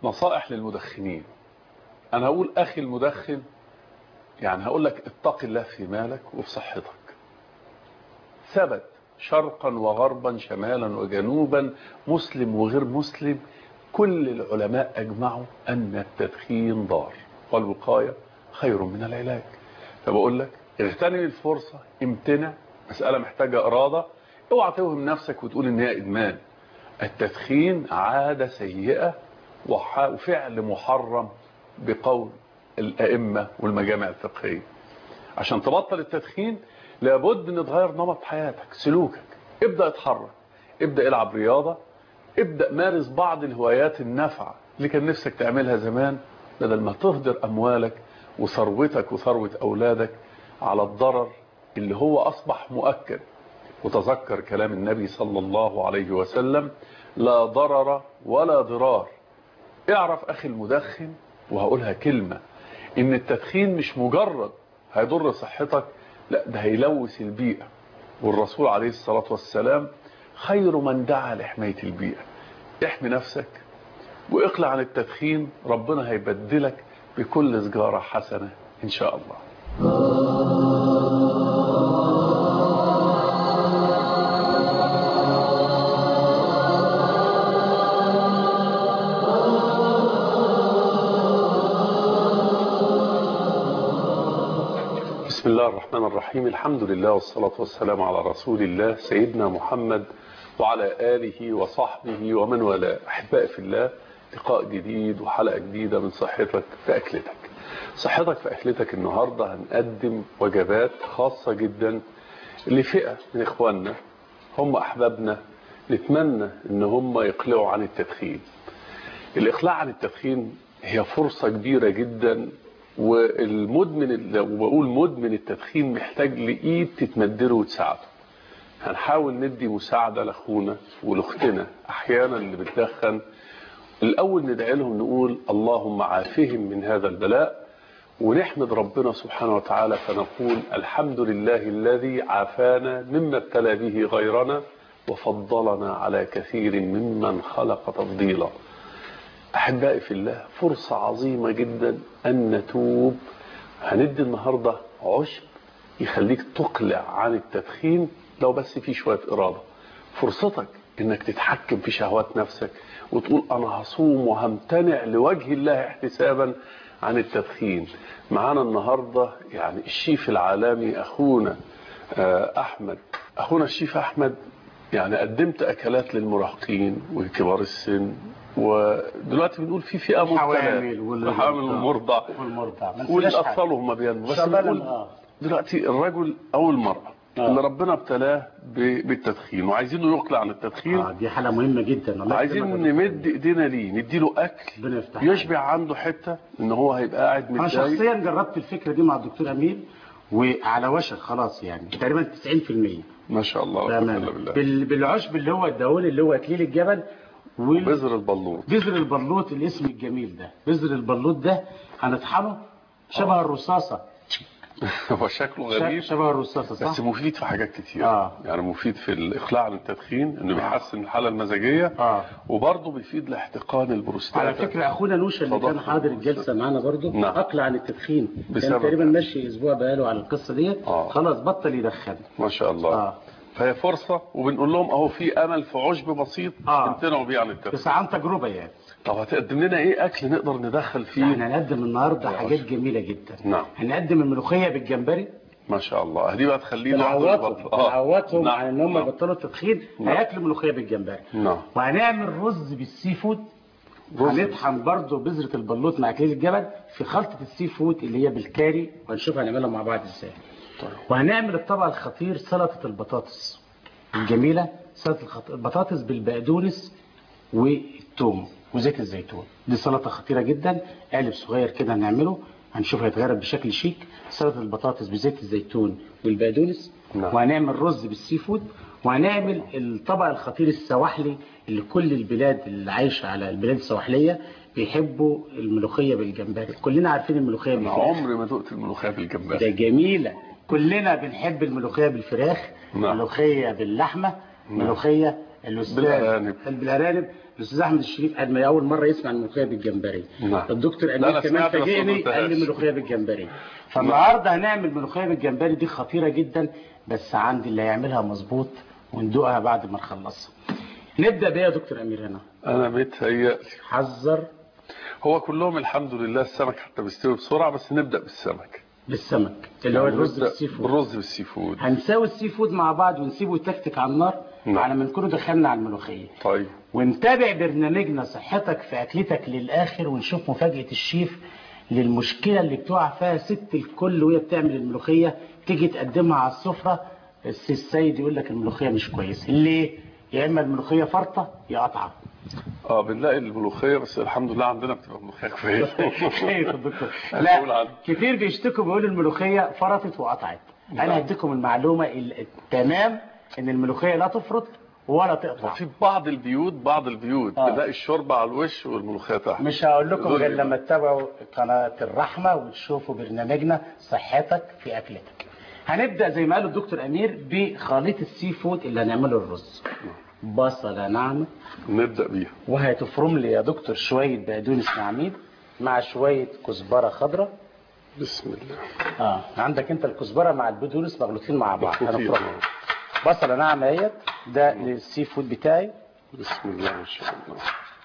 نصائح للمدخنين انا هقول اخي المدخن يعني هقول لك اتق الله في مالك وفي صحتك ثبت شرقا وغربا شمالا وجنوبا مسلم وغير مسلم كل العلماء اجمعوا ان التدخين ضار والوقاية خير من العلاج فبقول لك اغتنم الفرصة امتنع مسألة محتاجة ارادة اوعى توهم نفسك وتقول ان هي ادمان التدخين عادة سيئة وفعل محرم بقول الأئمة والمجامع الفقهية عشان تبطل التدخين لابد ان تغير نمط حياتك سلوكك ابدأ اتحرك ابدأ العب رياضة ابدأ مارس بعض الهوايات النافعة اللي كان نفسك تعملها زمان بدل ما تهدر أموالك وثروتك وثروة أولادك على الضرر اللي هو أصبح مؤكد وتذكر كلام النبي صلى الله عليه وسلم لا ضرر ولا ضرار اعرف أخي المدخن وهقولها كلمة ان التدخين مش مجرد هيضر صحتك لا ده هيلوث البيئة والرسول عليه الصلاة والسلام خير من دعا لحماية البيئة احمي نفسك واقلع عن التدخين ربنا هيبدلك بكل سجارة حسنة ان شاء الله بسم الله الرحمن الرحيم الحمد لله والصلاة والسلام على رسول الله سيدنا محمد وعلى آله وصحبه ومن والاه أحبائي في الله لقاء جديد وحلقة جديدة من صحتك في أكلتك صحتك في أكلتك النهاردة هنقدم وجبات خاصة جدا لفئة من إخواننا هم أحبابنا نتمنى ان هم يقلعوا عن التدخين الإقلاع عن التدخين هي فرصة كبيرة جدا والمدمن وبقول مدمن التدخين محتاج لإيد تتمدله وتساعده هنحاول ندي مساعدة لأخونا ولأختنا أحيانا اللي بتدخن الأول ندعي لهم نقول اللهم عافهم من هذا البلاء ونحمد ربنا سبحانه وتعالى فنقول الحمد لله الذي عافانا مما ابتلى به غيرنا وفضلنا على كثير ممن خلق تفضيلا أحبائي في الله فرصة عظيمة جدا أن نتوب هندي النهاردة عشب يخليك تقلع عن التدخين لو بس في شوية إرادة فرصتك انك تتحكم في شهوات نفسك وتقول انا هصوم وهمتنع لوجه الله احتسابا عن التدخين معانا النهاردة يعني الشيف العالمي اخونا احمد اخونا الشيف احمد يعني قدمت اكلات للمراهقين وكبار السن ودلوقتي بنقول في فئه الحوامل والحوامل والمرضع والمرضع والاطفال وهم بينموا بس بنقول دلوقتي الرجل او المراه آه. اللي ربنا ابتلاه بالتدخين وعايزينه يقلع عن التدخين آه دي حاله مهمه جدا الله عايزين نمد ايدينا ليه نديله اكل يشبع عنده حته ان هو هيبقى قاعد انا شخصيا جربت الفكره دي مع الدكتور امين وعلى وشك خلاص يعني تقريبا 90% ما شاء الله بالله بالعشب اللي هو الدهون اللي هو اكليل الجبل وال... بذر البلوط بذر البلوط الاسم الجميل ده بذر البلوط ده هنطحنه شبه الرصاصه هو شكله غريب شبه الرصاصه صح بس مفيد في حاجات كتير آه. يعني مفيد في الاقلاع عن التدخين انه بيحسن الحاله المزاجيه آه. وبرضه بيفيد لاحتقان البروستاتا على فكره اخونا نوشه اللي كان حاضر الجلسه معانا برضه نعم. اقلع عن التدخين كان تقريبا ماشي اسبوع بقاله على القصه ديت آه. خلاص بطل يدخن ما شاء الله آه. فهي فرصة وبنقول لهم اهو في امل في عشب بسيط آه. امتنعوا بيه عن التدخين بس عن تجربه يعني طب هتقدم لنا ايه اكل نقدر ندخل فيه احنا هنقدم النهارده حاجات جميله جدا نعم هنقدم الملوخيه بالجمبري ما شاء الله دي بقى تخليه نعوضهم نعوضهم نعم. عن ان هم نعم. يبطلوا التدخين نعم. هياكلوا ملوخيه بالجمبري نعم وهنعمل رز بالسي فود رز. هنطحن برضه بذره البلوط مع اكليل الجبل في خلطه السي فود اللي هي بالكاري وهنشوف هنعملها مع بعض ازاي طيب. وهنعمل الطبق الخطير سلطه البطاطس الجميله سلطه الخط... البطاطس بالبقدونس والثوم وزيت الزيتون دي سلطه خطيره جدا قالب صغير كده هنعمله هنشوف هيتغرب بشكل شيك سلطه البطاطس بزيت الزيتون والبقدونس نعم. وهنعمل رز بالسي فود وهنعمل الطبق الخطير السواحلي اللي كل البلاد اللي عايشه على البلاد السواحليه بيحبوا الملوخيه بالجمبري كلنا عارفين الملوخيه انا بالفراخ عمري ما دقت الملوخيه ده بالجمبري جميله كلنا بنحب الملوخيه بالفراخ نعم. ملوخيه باللحمه ملوخيه الاستاذ بالأرانب. بالارانب الاستاذ احمد الشريف قال ما اول مره يسمع الملوخيه بالجمبري نعم. الدكتور لا، أنا امير كمان سمعت بس ما فاجئني قلتهاش. قال لي ملوخيه بالجمبري فالنهارده هنعمل ملوخيه بالجمبري دي خطيره جدا بس عندي اللي هيعملها مظبوط وندوقها بعد ما نخلصها نبدا بايه يا دكتور امير هنا انا متهيألي حذر هو كلهم الحمد لله السمك حتى بيستوي بسرعه بس نبدا بالسمك بالسمك اللي هو يعني الرز نبدأ بالسي فود بالرز بالسي فود هنساوي السي فود مع بعض ونسيبه يتكتك على النار نعم. على ما نكون دخلنا على الملوخيه طيب ونتابع برنامجنا صحتك في اكلتك للاخر ونشوف مفاجاه الشيف للمشكله اللي بتقع فيها ست الكل وهي بتعمل الملوخيه تيجي تقدمها على السفره الس- السيد يقول لك الملوخيه مش كويسه ليه يا اما الملوخيه فرطه يا قطعه اه بنلاقي الملوخيه بس الحمد لله عندنا بتبقى ملوخيه كويسه خير يا دكتور أقول لا عنه. كتير بيشتكوا بيقولوا الملوخيه فرطت وقطعت انا هديكم المعلومه ال- التمام ان الملوخيه لا تفرط ولا تقطع في بعض البيوت بعض البيوت آه. بنلاقي الشوربه على الوش والملوخيه تحت مش هقول لكم دول غير يبقى. لما تتابعوا قناة الرحمة وتشوفوا برنامجنا صحتك في أكلتك هنبدأ زي ما قال الدكتور أمير بخليط السي فود اللي هنعمله الرز بصلة ناعمة نبدا بيها وهتفرم لي يا دكتور شوية بقدونس نعميد مع شوية كزبرة خضراء بسم الله اه عندك انت الكزبرة مع البقدونس مخلوطين مع بعض مخلوطين. هنفرمهم بصلة ناعمة اهيت ده للسي فود بتاعي بسم الله ما شاء الله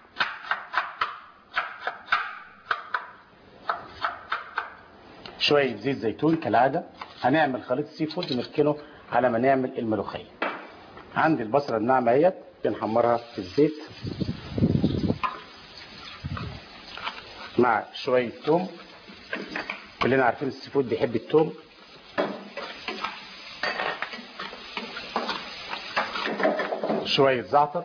شوية زيت زيتون كالعادة هنعمل خليط السي فود ونركنه على ما نعمل الملوخية عندي البصلة الناعمة اهيت بنحمرها في الزيت مع شوية توم كلنا عارفين السي فود بيحب التوم شوية زعتر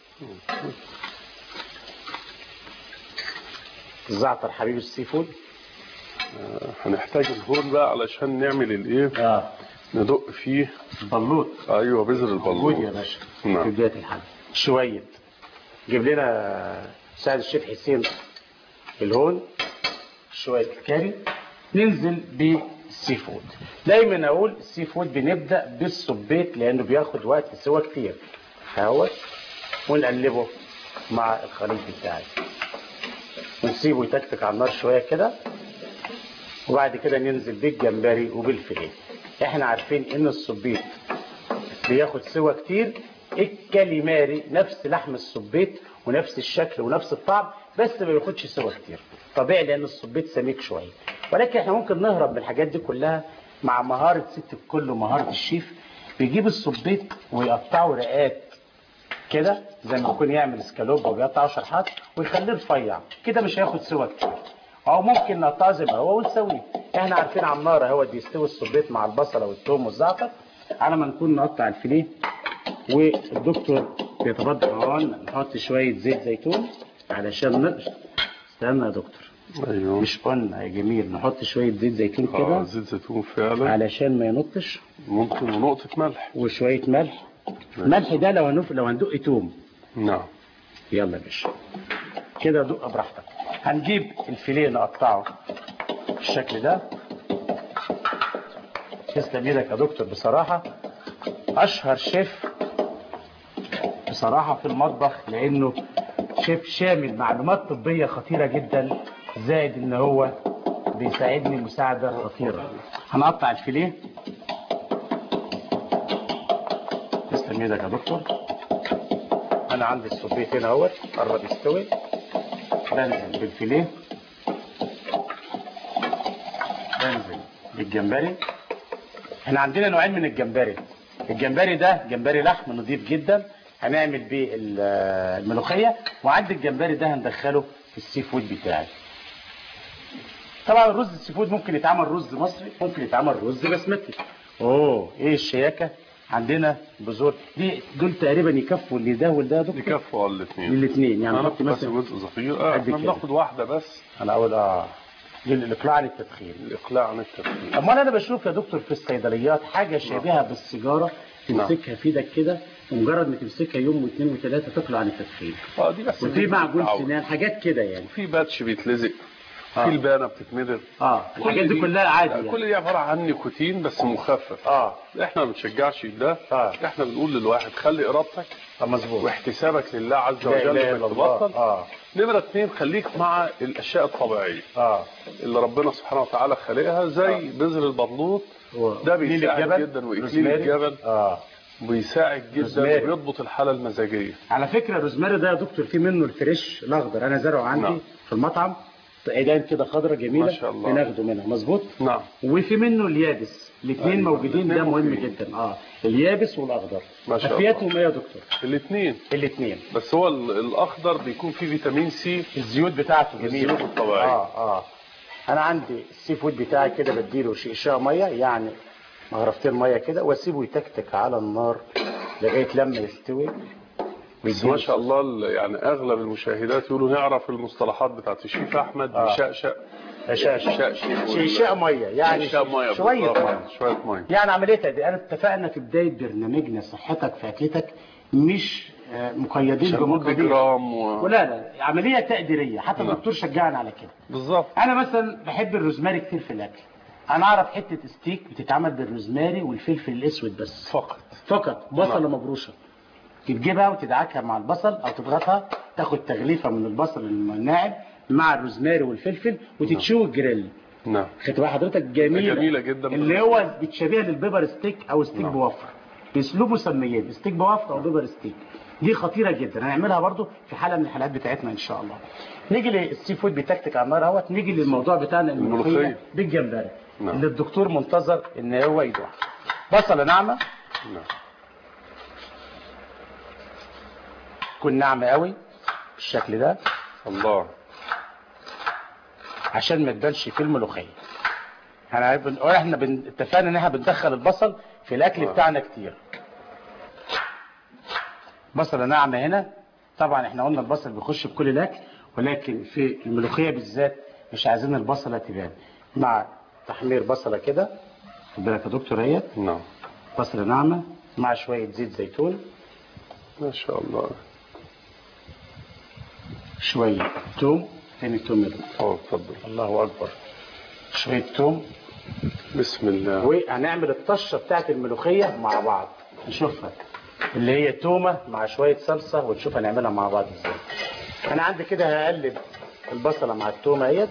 الزعتر حبيب السي فود هنحتاج الهون بقى علشان نعمل الايه اه ندق فيه بلوط ايوه بذر موجود يا البلوط باشا نعم. في بداية الحلقة شوية جيب لنا سعد الشيخ حسين الهون شوية الكاري ننزل بالسي فود دايما اقول السي فود بنبدأ بالصبيت لانه بياخد وقت سوا كتير اهوت ونقلبه مع الخليط بتاعي ونسيبه يتكتك على النار شوية كده وبعد كده ننزل بالجمبري وبالفيليه احنا عارفين ان الصبيط بياخد سوا كتير الكاليماري نفس لحم الصبيط ونفس الشكل ونفس الطعم بس ما بياخدش سوا كتير طبيعي لان الصبيط سميك شويه ولكن احنا ممكن نهرب من الحاجات دي كلها مع مهاره ست الكل ومهاره الشيف بيجيب الصبيط ويقطعه رقات كده زي ما يكون يعمل اسكالوب وبيقطعه شرحات ويخليه رفيع كده مش هياخد سوا كتير او ممكن نقطعه زي ما هو ونسويه احنا عارفين على النار اهو بيستوي الصبيط مع البصله والثوم والزعتر على ما نكون نقطع الفيليه والدكتور بيتفضل هون نحط شويه زيت زيتون علشان نقش استنى يا دكتور ايوه مش قلنا يا جميل نحط شويه زيت زيتون اه كده زيت زيتون فعلا علشان ما ينطش ممكن ونقطه ملح وشويه ملح الملح ده لو هنف... لو هندق توم نعم يلا يا باشا كده دق براحتك هنجيب الفيليه نقطعه بالشكل ده تسلم ايدك يا دكتور بصراحة اشهر شيف بصراحة في المطبخ لانه شيف شامل معلومات طبية خطيرة جدا زائد ان هو بيساعدني مساعدة خطيرة هنقطع الفيليه تسلم ايدك يا دكتور انا عندي الصبيت هنا اهوت قرب يستوي بنزل بالفيليه بنزل بالجمبري احنا عندنا نوعين من الجمبري الجمبري ده جمبري لحم نظيف جدا هنعمل بيه ال- الملوخيه وعند الجمبري ده هندخله في السي فود بتاعي طبعا الرز السي فود ممكن يتعمل رز مصري ممكن يتعمل رز بسمتي اوه ايه الشياكه عندنا بذور دي دول تقريبا يكفوا اللي ده والده يا دكتور يكفوا على الاثنين الاثنين يعني نحط هناخد بس مثلا جزء صغير اه قد احنا كده. بناخد واحده بس انا اقول اه للاقلاع عن التدخين الاقلاع عن التدخين امال انا بشوف يا دكتور في الصيدليات حاجه شبيهه بالسيجاره تمسكها في ايدك كده ومجرد ما تمسكها يوم واثنين وثلاثه تقلع عن التدخين اه دي بس وفي دي معجون بتتعود. سنان حاجات كده يعني في باتش بيتلزق آه. في البانه بتتمضغ اه الحاجات دي كلها عادي يعني. كل دي عباره عن نيكوتين بس مخفف اه احنا ما بنشجعش ده آه. احنا بنقول للواحد خلي ارادتك آه، مظبوط واحتسابك لله عز لا وجل إله انك إلا الله. تبطل اه نمرة اتنين خليك مع الاشياء الطبيعية اه اللي ربنا سبحانه وتعالى خالقها زي بذر البطلوط ده إكليل بيساعد الجبل، جدا واكليل روزماري. الجبل اه بيساعد جدا روزماري. وبيضبط الحالة المزاجية على فكره الروزماري ده يا دكتور في منه الفريش الاخضر انا زرعه عندي نعم. في المطعم عيدان كده خضرة جميله ما شاء الله. بناخده منها مظبوط نعم وفي منه اليابس الاثنين أيوة، موجودين ده الاتنين مهم مفيدين. جدا اه اليابس والاخضر ما شاء الله. كفياتهم ايه يا دكتور الاثنين الاثنين بس هو ال- الاخضر بيكون فيه فيتامين سي الزيوت بتاعته جميله الزيوت الطبيعية. اه اه انا عندي السي فود بتاعي كده بديله شقشاق ميه يعني مغرفتين ميه كده واسيبه يتكتك على النار لغايه لما يستوي بس ما شاء الله ال- يعني اغلب المشاهدات يقولوا نعرف المصطلحات بتاعت الشيف احمد آه. بيشقشق شقشاق شقشق شقشاق ميه يعني شقشق ميه شويه بالظبط. ميه شويه ميه يعني عمليه تقدير انا اتفقنا في بدايه برنامجنا صحتك في اكلتك مش آه، مقيدين عشان ممكن بمقادير جرام و... ولا لا عمليه تقديريه حتى نعم. الدكتور شجعني على كده بالظبط انا مثلا بحب الروزماري كتير في الاكل انا اعرف حته ستيك بتتعمل بالروزماري والفلفل الاسود بس فقط فقط بصله نعم. مبروشه تجيبها وتدعكها مع البصل او تضغطها تاخد تغليفه من البصل الناعم مع الروزماري والفلفل وتتشوي الجريل نعم خدت بقى حضرتك جميله جميلة جدا. اللي هو بتشبيها للبيبر ستيك او ستيك نعم. بوفر باسلوب مسميين ستيك بوفر او بيبر ستيك دي خطيره جدا هنعملها برضو في حلقه من الحلقات بتاعتنا ان شاء الله نيجي للسي فود بيتكتك على النار اهوت نيجي للموضوع بتاعنا الملوخيه الملوخية. بالجمبري نعم. اللي الدكتور منتظر ان هو يدوق بصله ناعمه نعم تكون ناعمه قوي بالشكل ده الله عشان ما تبانش في الملوخيه احنا بن- احنا بن- اتفقنا ان احنا بندخل البصل في الاكل آه. بتاعنا كتير بصله ناعمه هنا طبعا احنا قلنا البصل بيخش في كل الاكل ولكن في الملوخيه بالذات مش عايزين البصله تبان مع تحمير بصله كده خد بالك يا دكتور اهيت نعم بصله ناعمه مع شويه زيت زيتون ما شاء الله شويه توم فين التوم يا دكتور اه اتفضل الله اكبر شويه توم بسم الله وهنعمل الطشه بتاعت الملوخيه مع بعض نشوفها اللي هي تومه مع شويه صلصه ونشوف هنعملها مع بعض ازاي انا عندي كده هقلب البصله مع التومه اهيت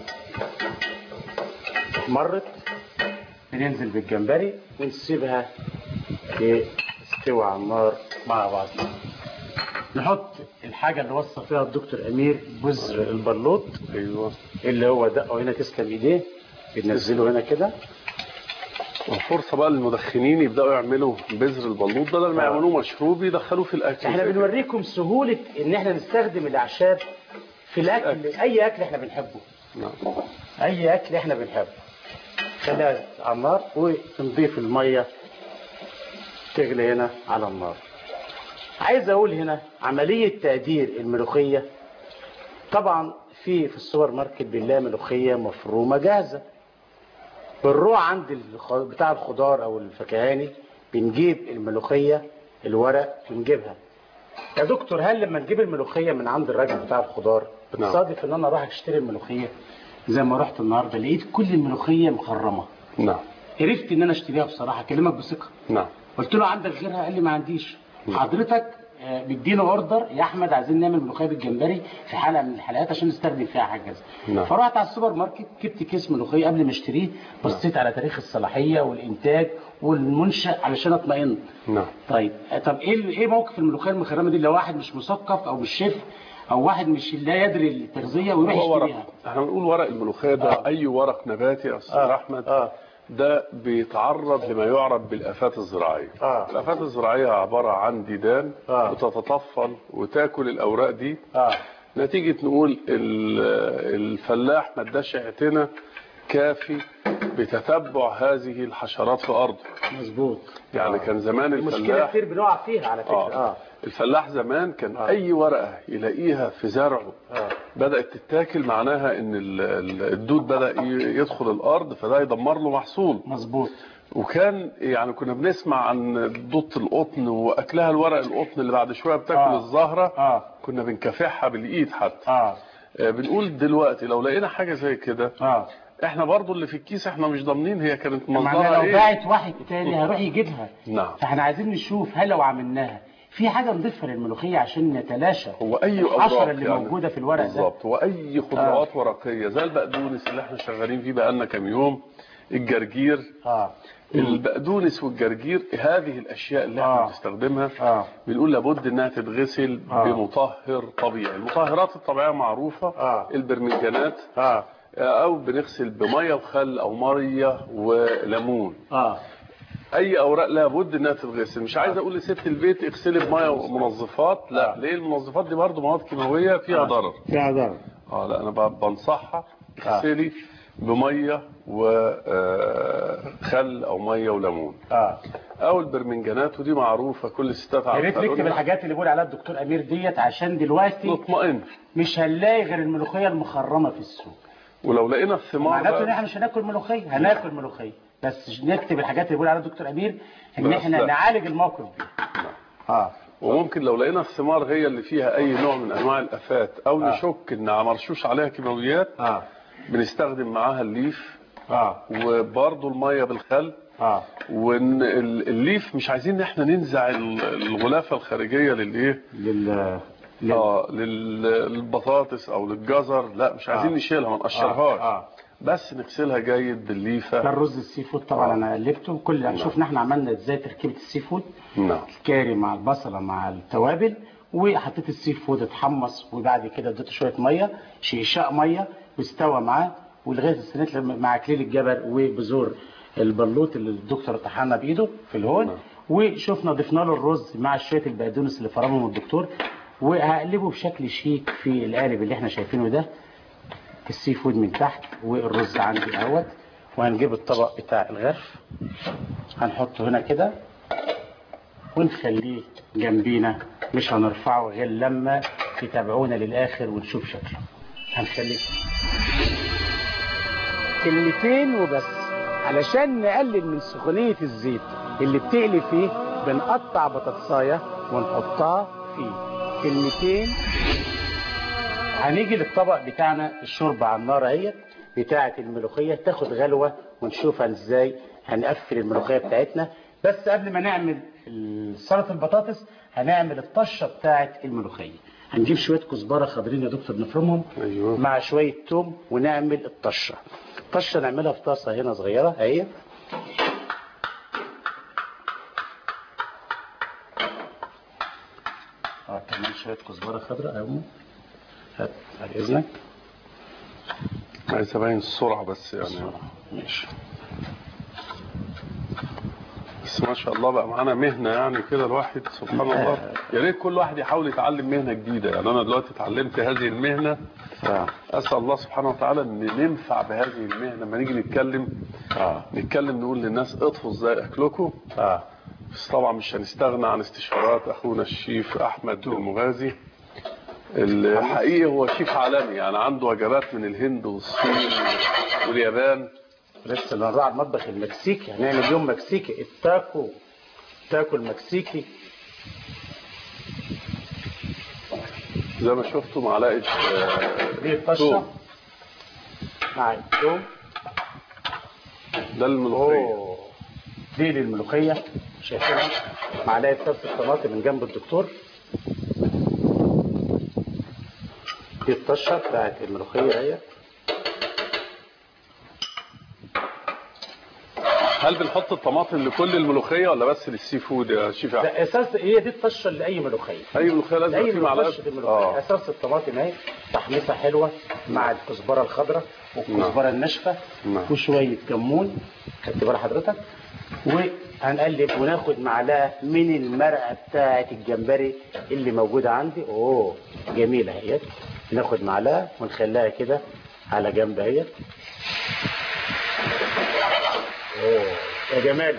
مرت بننزل بالجمبري ونسيبها تستوي على النار مع بعض نحط الحاجه اللي وصى فيها الدكتور امير بذر البلوط ايوه اللي هو دقه هنا تسلم ايديه بننزله هنا كده وفرصة بقى للمدخنين يبدأوا يعملوا بذر البلوط بدل ما آه. يعملوه مشروب يدخلوه في الأكل احنا بنوريكم سهولة ان احنا نستخدم الاعشاب في الاكل اي اكل احنا بنحبه نعم اي اكل احنا بنحبه خليها على النار ونضيف المية تغلي هنا على النار عايز اقول هنا عملية تقدير الملوخية طبعا في في السوبر ماركت بنلاقي ملوخية مفرومة جاهزة بنروح عند الخ- بتاع الخضار او الفكهاني بنجيب الملوخية الورق بنجيبها يا دكتور هل لما نجيب الملوخية من عند الراجل بتاع الخضار نعم. بتصادف ان انا اروح اشتري الملوخية زي ما رحت النهارده لقيت كل الملوخية مخرمة نعم عرفت ان انا اشتريها بصراحة اكلمك بثقة نعم قلت له عندك غيرها قال لي ما عنديش حضرتك آه، بيدينا اوردر يا احمد عايزين نعمل ملوخيه بالجمبري في حلقه من الحلقات عشان نستخدم فيها حاجه كذا نعم. فرحت على السوبر ماركت جبت كيس ملوخيه قبل ما اشتريه بصيت على تاريخ الصلاحيه والانتاج والمنشا علشان اطمئن نعم طيب آه، طب ايه ال- ايه موقف الملوخيه المخرمه دي لو واحد مش مثقف او مش شيف او واحد مش لا يدري التغذيه ويروح هو يشتريها ورق احنا بنقول ورق الملوخية ده آه. أي ورق نباتي يا أستاذ آه. أحمد آه. ده بيتعرض لما يعرف بالآفات الزراعية آه. الآفات الزراعية عبارة عن ديدان آه. بتتطفل وتاكل الأوراق دي اه نتيجة نقول ال- الفلاح ما اداش اعتناء كافي بتتبع هذه الحشرات في أرضه مظبوط يعني كان زمان مشكله الفلاح كتير بنقع فيها على فكره آه. اه الفلاح زمان كان آه. أي ورقة يلاقيها في زرعه اه بدأت تتاكل معناها ان ال- ال- الدود بدأ ي- يدخل الارض فده يدمر له محصول مظبوط وكان يعني كنا بنسمع عن دوت القطن واكلها الورق القطن اللي بعد شويه بتاكل آه. الزهره اه كنا بنكافحها بالايد حتى اه آه، بنقول دلوقتي لو لقينا حاجه زي كده اه احنا برضو اللي في الكيس احنا مش ضامنين هي كانت معناها مصدرها لو ايه باعت واحد تاني هيروح يجيبها نعم فاحنا عايزين نشوف هل لو عملناها في حاجه نضيفها للملوخيه عشان نتلاشى هو اي الحشرة اوراق اللي موجودة في الورق ده. بالظبط واي خضروات ورقيه زي البقدونس اللي احنا شغالين فيه بقالنا كام يوم الجرجير اه البقدونس والجرجير هذه الاشياء اللي احنا آه. بنستخدمها اه بنقول لابد انها تتغسل آه. بمطهر طبيعي المطهرات الطبيعيه معروفه آه. البرمنجانات اه او بنغسل بميه وخل او ميه وليمون اه اي اوراق لابد انها تتغسل مش عايز اقول لست البيت اغسلي بميه ومنظفات لا آه. ليه المنظفات دي برضو مواد كيماويه فيها ضرر في عذر اه لا انا ب- بنصحها اغسلي بميه وخل او ميه وليمون اه او البرمنجانات ودي معروفه كل الستات يا ريت عارفة. نكتب الحاجات اللي بيقول عليها الدكتور امير ديت عشان دلوقتي نطمئن مش هنلاقي غير الملوخيه المخرمه في السوق ولو لقينا الثمار معناته ان بقى احنا مش هناكل ملوخيه هناكل ملوخيه بس نكتب الحاجات اللي بيقول عليها الدكتور امير ان بس احنا لا. نعالج الموقف ده اه وممكن لو لقينا الثمار هي اللي فيها اي نوع من انواع الافات او آه. نشك ان مرشوش عليها كيماويات اه بنستخدم معاها الليف اه وبرضه الميه بالخل اه وان ال- الليف مش عايزين ان احنا ننزع ال- الغلافه الخارجيه للايه لل لل- اه لل- للبطاطس او للجزر لا مش عايزين آه. نشيلها ما نقشرهاش آه. آه. بس نغسلها جيد ده بالليفه الرز السي فود طبعا آه. انا قلبته كل شفنا احنا عملنا ازاي تركيبه السي فود نعم الكاري مع البصله مع التوابل وحطيت السي فود اتحمص وبعد كده اديته شويه ميه شيشاء ميه واستوى معاه ولغايه استنيت لما- مع اكليل الجبل وبذور البلوط اللي الدكتور طحنا بايده في الهون نعم. وشفنا ضفنا له الرز مع شويه البقدونس اللي فرمهم الدكتور وهقلبه بشكل شيك في القالب اللي احنا شايفينه ده السي فود من تحت والرز عندي اهوت وهنجيب الطبق بتاع الغرف هنحطه هنا كده ونخليه جنبينا مش هنرفعه غير لما تتابعونا للاخر ونشوف شكله هنخليه كلمتين وبس علشان نقلل من سخونية الزيت اللي بتقلي فيه بنقطع بطاطساية ونحطها فيه كلمتين هنيجي للطبق بتاعنا الشوربة على النار اهي بتاعة الملوخية تاخد غلوة ونشوفها ازاي هنقفل الملوخية بتاعتنا بس قبل ما نعمل سلطة البطاطس هنعمل الطشة بتاعة الملوخية هنجيب شوية كزبرة خضرين يا دكتور نفرمهم أيوه. مع شوية توم ونعمل الطشة الطشة نعملها في طاسة هنا صغيرة اهي اه كمان شوية كزبرة خضراء اهو هات على اذنك عايز ابين السرعه بس يعني ماشي بس ما شاء الله بقى معانا مهنه يعني كده الواحد سبحان الله يا ريت كل واحد يحاول يتعلم مهنه جديده يعني انا دلوقتي اتعلمت هذه المهنه اه اسال الله سبحانه وتعالى ان ننفع بهذه المهنه لما نيجي نتكلم اه نتكلم نقول للناس اطفوا ازاي اكلكم اه بس طبعا مش هنستغنى عن استشارات اخونا الشيف احمد المغازي الحقيقي هو شيف عالمي يعني عنده وجبات من الهند والصين واليابان لسه بنروح على المطبخ المكسيكي هنعمل يوم مكسيكي التاكو التاكو المكسيكي زي ما شفتوا معلقه آه، دي الطشه توم. مع الثوم ده الملوخيه اوه دي للملوخيه شايفينها معلقه صلصه طماطم من جنب الدكتور دي الطشه بتاعت الملوخيه اهي هل بنحط الطماطم لكل الملوخيه ولا بس للسي فود يا شيف احمد ده اساس هي دي الطشه لاي ملوخيه اي ملوخيه لازم اي في معلقه طشه الملوخيه اه اساس الطماطم اهي تحميصه حلوه مع الكزبره الخضراء والكزبره الناشفه نعم. وشويه كمون خدت بال حضرتك وهنقلب وناخد معلقه من المرقه بتاعه الجمبري اللي موجوده عندي اوه جميله اهيت ناخد معلقه ونخليها كده على جنب اهيت اوه يا جماله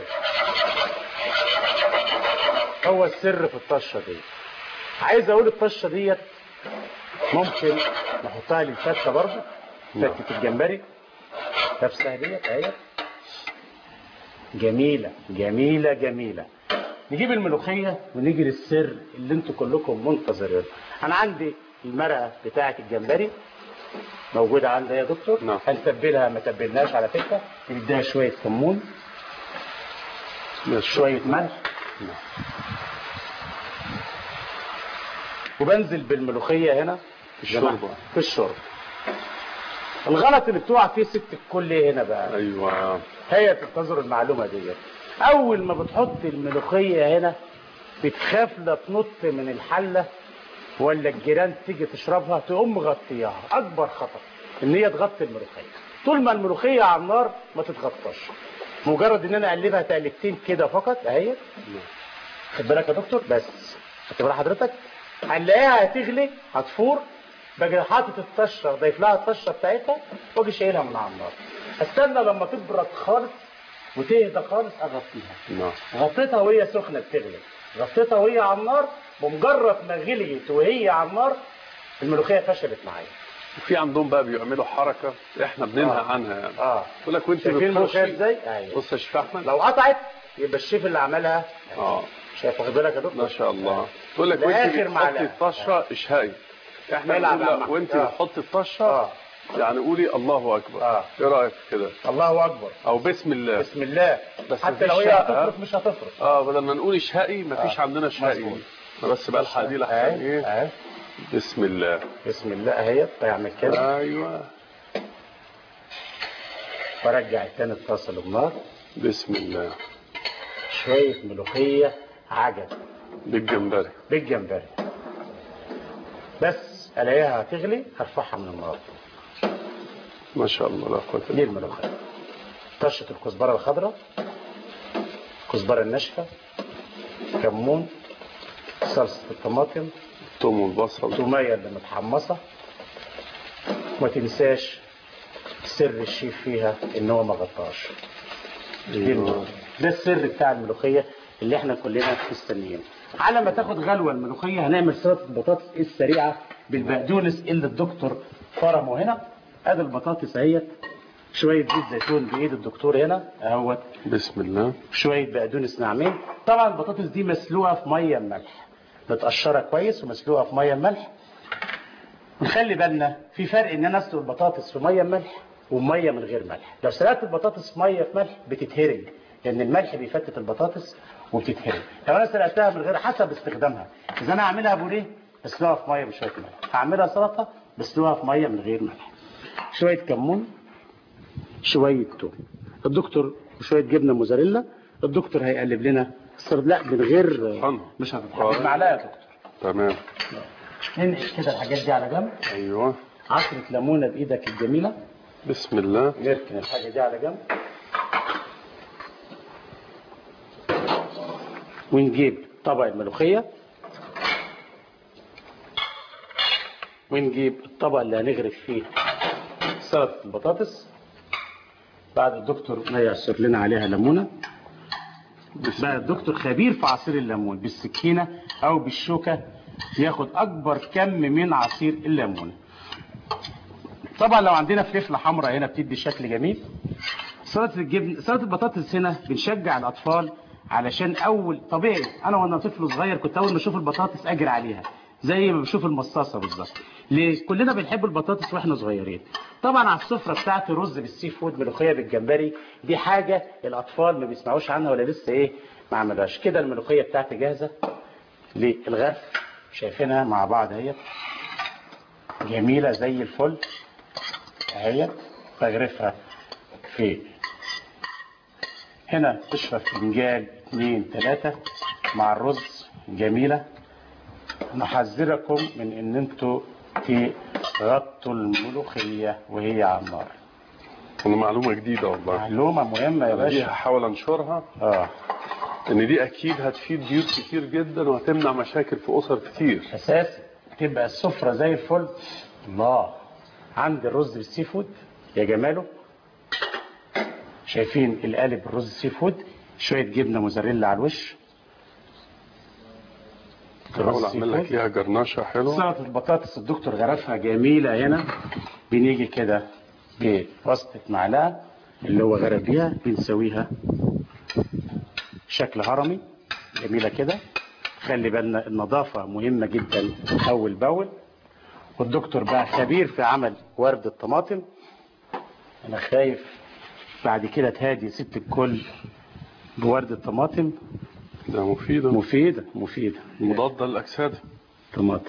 هو السر في الطشه دي عايز اقول الطشه ديت ممكن نحطها للفته برضه فتة الجمبري نفسها ديت اهي جميلة جميلة جميلة نجيب الملوخية ونيجي للسر اللي انتوا كلكم منتظرينه انا عندي المرقة بتاعة الجمبري موجودة عندها يا دكتور نعم. هنتبلها ما تبلناش على فكرة نديها شوية كمون ماشي. شوية ملح نعم. وبنزل بالملوخية هنا في الشوربة. في الشرب الغلط اللي بتقع فيه ست الكل إيه هنا بقى ايوه هي تنتظر المعلومة دي أول ما بتحط الملوخية هنا بتخاف لا تنط من الحلة ولا الجيران تيجي تشربها تقوم مغطياها أكبر خطأ إن هي تغطي الملوخية طول ما الملوخية على النار ما تتغطاش مجرد إن أنا أقلبها تقلبتين كده فقط أهي خد بالك يا دكتور بس خدت بال حضرتك هنلاقيها هتغلي هتفور باجي حاطط الطشه ضايف لها الطشه بتاعتها واجي شايلها من على النار استنى لما تبرد خالص وتهدى خالص اغطيها نعم غطيتها وهي سخنه بتغلي غطيتها وهي على النار بمجرد ما غليت وهي على النار الملوخيه فشلت معايا وفي عندهم بقى بيعملوا حركه احنا بننهى آه. عنها يعني اه يقول لك وانت شايفين الملوخيه بتخشي ازاي؟ ايوه بص يا شيخ احمد لو قطعت يبقى الشيف اللي عملها اه شايف واخد بالك يا دكتور؟ ما شاء الله تقول لك وانت لآخر بتحطي معلقة. الطشه اشهقي احنا العب بنقول يا لا عم. وانت آه. بتحطي الطشه اه يعني قولي الله اكبر آه. ايه رايك في كده الله اكبر او بسم الله بسم الله بس حتى مفيش لو هي شقة. هتفرط مش هتفرط اه بدل ما نقول اشهقي مفيش آه. عندنا اشهقي مظبوط. بس بقى الحديد احسن اهي ايه اهي بسم الله بسم الله اهي بعمل كده ايوه برجع التاني الطاسه للنار بسم الله شويه ملوخيه عجب بالجمبري بالجمبري بس الاقيها هتغلي هرفعها من النار ما شاء الله لا قوه دي الا الملوخيه طشه الكزبره الخضراء الكزبره الناشفه كمون صلصه الطماطم الثوم والبصل التومية اللي متحمصة ما تنساش سر الشيف فيها ان هو ما غطاش دي ايوه النقطة. ده السر بتاع الملوخية اللي احنا كلنا مستنيينه على ما تاخد غلوة الملوخية هنعمل سلطة البطاطس السريعة بالبقدونس اللي الدكتور فرمه هنا ادي البطاطس اهيت شوية زيت زيتون بايد الدكتور هنا اهوت بسم الله شويه بقدونس ناعمين طبعا البطاطس دي مسلوقه في ميه بملح متقشره كويس ومسلوقه في ميه بملح نخلي بالنا في فرق ان انا اسلق البطاطس في ميه بملح وميه من غير ملح لو سلقت البطاطس في ميه في ملح بتتهرج لان الملح بيفتت البطاطس وبتتهرج لو انا سلقتها من غير حسب استخدامها اذا انا هعملها بوريه بسلقها في ميه بشويه ملح هعملها سلطه بسلقها في ميه من غير ملح شويه كمون شويه توم الدكتور وشويه جبنه موزاريلا الدكتور هيقلب لنا السرد لا من غير طحن. مش هتتحط معلقه يا دكتور تمام ننقش كده الحاجات دي على جنب ايوه عصرة ليمونة بإيدك الجميلة بسم الله نركن الحاجة دي على جنب ونجيب طبق الملوخية ونجيب الطبق اللي هنغرف فيه سلطة البطاطس بعد الدكتور ما يعصر لنا عليها ليمونة بقى الدكتور خبير في عصير الليمون بالسكينة أو بالشوكة ياخد أكبر كم من عصير الليمون طبعا لو عندنا فلفله حمراء هنا بتدي شكل جميل سلطه الجبن سلطه البطاطس هنا بنشجع الاطفال علشان اول طبيعي انا وانا طفل صغير كنت اول ما اشوف البطاطس اجري عليها زي ما بشوف المصاصه بالظبط ليه كلنا بنحب البطاطس واحنا صغيرين طبعا على السفره بتاعتي رز بالسي فود ملوخيه بالجمبري دي حاجه الاطفال ما بيسمعوش عنها ولا لسه ايه ما عملهاش كده الملوخيه بتاعتي جاهزه للغرف شايفينها مع بعض اهي جميله زي الفل اهي بغرفها في هنا تشرب فنجان اتنين تلاتة مع الرز جميلة نحذركم من ان انتوا تغطوا الملوخية وهي على النار انا معلومه جديده والله معلومة مهمة يا أنا دي باشا هحاول انشرها اه ان دي اكيد هتفيد بيوت كتير جدا وهتمنع مشاكل في اسر كتير اساسي تبقى السفرة زي الفل الله عندي الرز بالسي فود يا جماله شايفين القالب الرز السي فود شوية جبنة موزاريلا على الوش هحاول اعمل لك اياها جرنشه حلوه سلطة البطاطس الدكتور غرفها جميلة هنا بنيجي كده بواسطة معلقة اللي هو غرف بيها بنسويها شكل هرمي جميلة كده خلي بالنا النظافة مهمة جدا أول بأول والدكتور بقى خبير في عمل ورد الطماطم انا خايف بعد كده تهادي ست الكل بورد الطماطم ده مفيدة مفيدة مفيدة مضادة للأجساد طماطم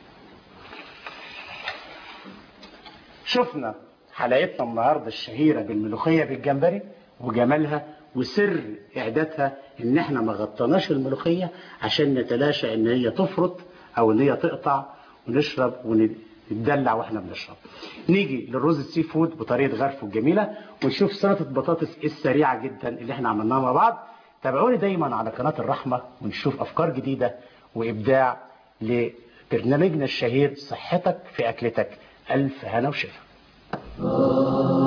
شفنا حلقتنا النهارده الشهيرة بالملوخية بالجمبري وجمالها وسر إعدادها إن إحنا ما غطيناش الملوخية عشان نتلاشى إن هي تفرط أو إن هي تقطع ونشرب ونتدلع وإحنا بنشرب. نيجي للرز السي فود بطريقة غرفه الجميلة ونشوف سلطة بطاطس السريعة جدا اللي إحنا عملناها مع بعض. تابعوني دايما على قناة الرحمة ونشوف أفكار جديدة وإبداع لبرنامجنا الشهير صحتك في أكلتك ألف هنا وشفا